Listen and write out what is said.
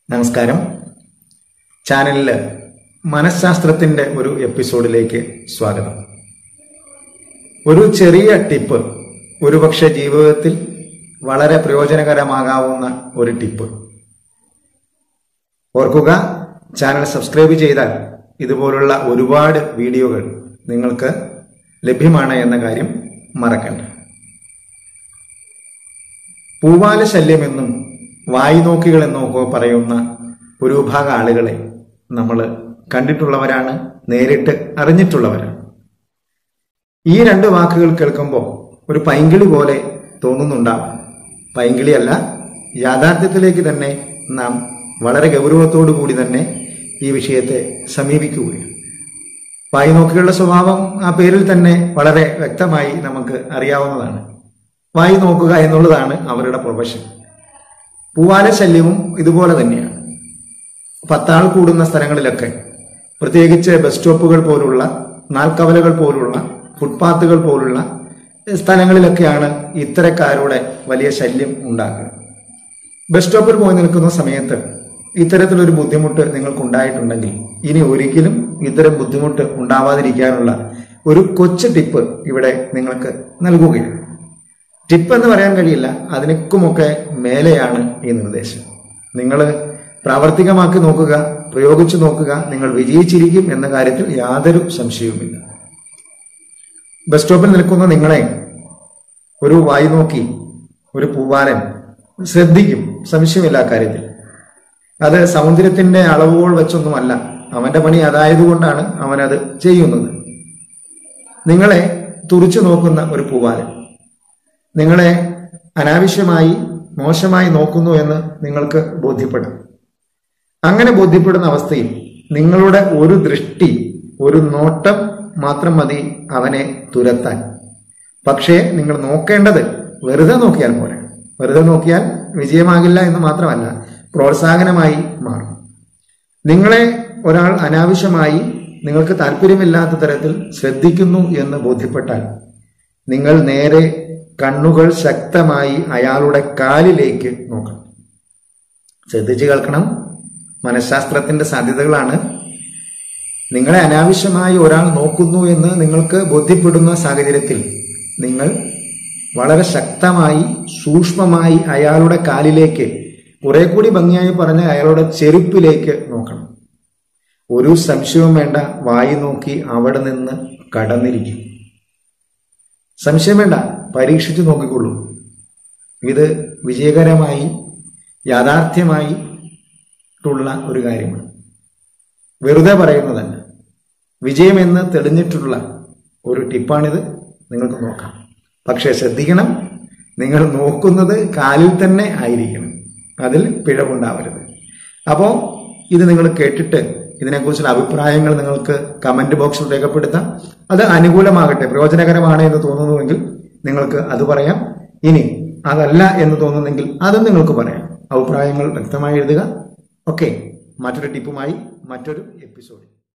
നമസ്കാരം ചാനലിൽ മനഃശാസ്ത്രത്തിന്റെ ഒരു എപ്പിസോഡിലേക്ക് സ്വാഗതം ഒരു ചെറിയ ടിപ്പ് ഒരുപക്ഷെ ജീവിതത്തിൽ വളരെ പ്രയോജനകരമാകാവുന്ന ഒരു ടിപ്പ് ഓർക്കുക ചാനൽ സബ്സ്ക്രൈബ് ചെയ്താൽ ഇതുപോലുള്ള ഒരുപാട് വീഡിയോകൾ നിങ്ങൾക്ക് ലഭ്യമാണ് എന്ന കാര്യം മറക്കണ്ട പൂവാല ശല്യമെന്നും വായുനോക്കികൾ എന്നൊക്കെ പറയുന്ന ഒരു വിഭാഗം ആളുകളെ നമ്മൾ കണ്ടിട്ടുള്ളവരാണ് നേരിട്ട് അറിഞ്ഞിട്ടുള്ളവരാണ് ഈ രണ്ട് വാക്കുകൾ കേൾക്കുമ്പോൾ ഒരു പൈങ്കിളി പോലെ തോന്നുന്നുണ്ടാവാം പൈങ്കിളിയല്ല യാഥാർത്ഥ്യത്തിലേക്ക് തന്നെ നാം വളരെ ഗൗരവത്തോടു കൂടി തന്നെ ഈ വിഷയത്തെ സമീപിക്കുകയാണ് വായുനോക്കികളുടെ സ്വഭാവം ആ പേരിൽ തന്നെ വളരെ വ്യക്തമായി നമുക്ക് അറിയാവുന്നതാണ് വായി നോക്കുക എന്നുള്ളതാണ് അവരുടെ പ്രൊഫഷൻ പൂവാല ശല്യവും ഇതുപോലെ തന്നെയാണ് പത്താൾ കൂടുന്ന സ്ഥലങ്ങളിലൊക്കെ പ്രത്യേകിച്ച് ബസ് സ്റ്റോപ്പുകൾ പോലുള്ള നാൽക്കവലകൾ പോലുള്ള ഫുട്പാത്തുകൾ പോലുള്ള സ്ഥലങ്ങളിലൊക്കെയാണ് ഇത്തരക്കാരുടെ വലിയ ശല്യം ഉണ്ടാകുക ബസ് സ്റ്റോപ്പിൽ പോയി നിൽക്കുന്ന സമയത്ത് ഇത്തരത്തിലൊരു ബുദ്ധിമുട്ട് നിങ്ങൾക്കുണ്ടായിട്ടുണ്ടെങ്കിൽ ഇനി ഒരിക്കലും ഇത്തരം ബുദ്ധിമുട്ട് ഉണ്ടാവാതിരിക്കാനുള്ള ഒരു കൊച്ചു ടിപ്പ് ഇവിടെ നിങ്ങൾക്ക് നൽകുകയാണ് ടിപ്പ് എന്ന് പറയാൻ കഴിയില്ല അതിനൊക്കുമൊക്കെ മേലെയാണ് ഈ നിർദ്ദേശം നിങ്ങൾ പ്രാവർത്തികമാക്കി നോക്കുക പ്രയോഗിച്ചു നോക്കുക നിങ്ങൾ വിജയിച്ചിരിക്കും എന്ന കാര്യത്തിൽ യാതൊരു സംശയവുമില്ല ബസ് സ്റ്റോപ്പിൽ നിൽക്കുന്ന നിങ്ങളെ ഒരു വായി നോക്കി ഒരു പൂവാലൻ ശ്രദ്ധിക്കും സംശയമില്ല കാര്യത്തിൽ അത് സൗന്ദര്യത്തിന്റെ അളവുകൾ വെച്ചൊന്നുമല്ല അവന്റെ പണി അതായതുകൊണ്ടാണ് അവനത് ചെയ്യുന്നത് നിങ്ങളെ തുറിച്ചു നോക്കുന്ന ഒരു പൂവാലൻ നിങ്ങളെ അനാവശ്യമായി മോശമായി നോക്കുന്നു എന്ന് നിങ്ങൾക്ക് ബോധ്യപ്പെടാം അങ്ങനെ ബോധ്യപ്പെടുന്ന അവസ്ഥയിൽ നിങ്ങളുടെ ഒരു ദൃഷ്ടി ഒരു നോട്ടം മാത്രം മതി അവനെ തുരത്താൻ പക്ഷേ നിങ്ങൾ നോക്കേണ്ടത് വെറുതെ നോക്കിയാൽ പോരാ വെറുതെ നോക്കിയാൽ വിജയമാകില്ല എന്ന് മാത്രമല്ല പ്രോത്സാഹനമായി മാറും നിങ്ങളെ ഒരാൾ അനാവശ്യമായി നിങ്ങൾക്ക് താല്പര്യമില്ലാത്ത തരത്തിൽ ശ്രദ്ധിക്കുന്നു എന്ന് ബോധ്യപ്പെട്ടാൽ നിങ്ങൾ നേരെ കണ്ണുകൾ ശക്തമായി അയാളുടെ കാലിലേക്ക് നോക്കണം ശ്രദ്ധിച്ചു കേൾക്കണം മനഃശാസ്ത്രത്തിന്റെ സാധ്യതകളാണ് നിങ്ങളെ അനാവശ്യമായി ഒരാൾ നോക്കുന്നു എന്ന് നിങ്ങൾക്ക് ബോധ്യപ്പെടുന്ന സാഹചര്യത്തിൽ നിങ്ങൾ വളരെ ശക്തമായി സൂക്ഷ്മമായി അയാളുടെ കാലിലേക്ക് കുറെ കൂടി ഭംഗിയായി പറഞ്ഞ അയാളുടെ ചെരുപ്പിലേക്ക് നോക്കണം ഒരു സംശയവും വേണ്ട വായി നോക്കി അവിടെ നിന്ന് കടന്നിരിക്കും സംശയം വേണ്ട പരീക്ഷിച്ചു നോക്കിക്കൊള്ളൂ ഇത് വിജയകരമായി യാഥാർത്ഥ്യമായി ഉള്ള ഒരു കാര്യമാണ് വെറുതെ പറയുന്നതല്ല വിജയമെന്ന് തെളിഞ്ഞിട്ടുള്ള ഒരു ടിപ്പാണിത് നിങ്ങൾക്ക് നോക്കാം പക്ഷെ ശ്രദ്ധിക്കണം നിങ്ങൾ നോക്കുന്നത് കാലിൽ തന്നെ ആയിരിക്കണം അതിൽ പിഴവുണ്ടാവരുത് അപ്പോൾ ഇത് നിങ്ങൾ കേട്ടിട്ട് ഇതിനെക്കുറിച്ചുള്ള അഭിപ്രായങ്ങൾ നിങ്ങൾക്ക് കമന്റ് ബോക്സിൽ രേഖപ്പെടുത്താം അത് അനുകൂലമാകട്ടെ പ്രയോജനകരമാണ് എന്ന് തോന്നുന്നുവെങ്കിൽ നിങ്ങൾക്ക് അത് പറയാം ഇനി അതല്ല എന്ന് തോന്നുന്നെങ്കിൽ അതും നിങ്ങൾക്ക് പറയാം അഭിപ്രായങ്ങൾ വ്യക്തമായി എഴുതുക ഓക്കെ മറ്റൊരു ടിപ്പുമായി മറ്റൊരു എപ്പിസോഡ്